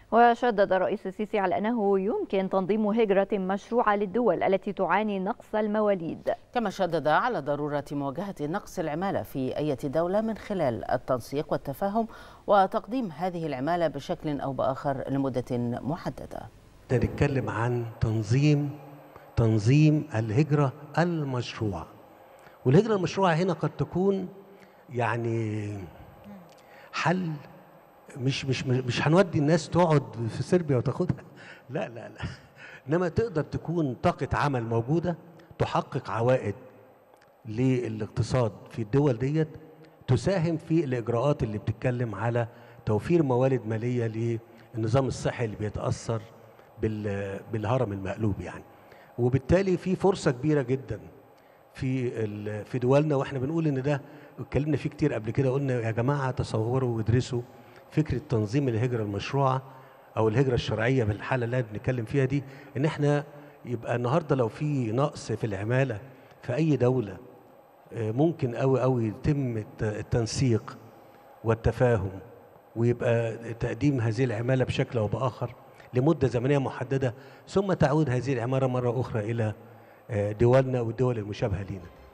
وشدد الرئيس السيسي على أنه يمكن تنظيم هجرة مشروعة للدول التي تعاني نقص المواليد كما شدد على ضرورة مواجهة نقص العمالة في أي دولة من خلال التنسيق والتفاهم وتقديم هذه العمالة بشكل أو بآخر لمدة محددة نتكلم عن تنظيم تنظيم الهجرة المشروعة والهجرة المشروعة هنا قد تكون يعني حل مش مش مش هنودي الناس تقعد في صربيا وتاخدها لا لا لا انما تقدر تكون طاقه عمل موجوده تحقق عوائد للاقتصاد في الدول ديت تساهم في الاجراءات اللي بتتكلم على توفير موارد ماليه للنظام الصحي اللي بيتاثر بالهرم المقلوب يعني وبالتالي في فرصه كبيره جدا في في دولنا واحنا بنقول ان ده اتكلمنا فيه كتير قبل كده قلنا يا جماعه تصوروا وادرسوا فكره تنظيم الهجره المشروعه او الهجره الشرعيه بالحاله اللي بنتكلم فيها دي ان احنا يبقى النهارده لو في نقص في العماله في اي دوله ممكن قوي قوي يتم التنسيق والتفاهم ويبقى تقديم هذه العماله بشكل او باخر لمده زمنيه محدده ثم تعود هذه العماله مره اخرى الى دولنا والدول المشابهه لنا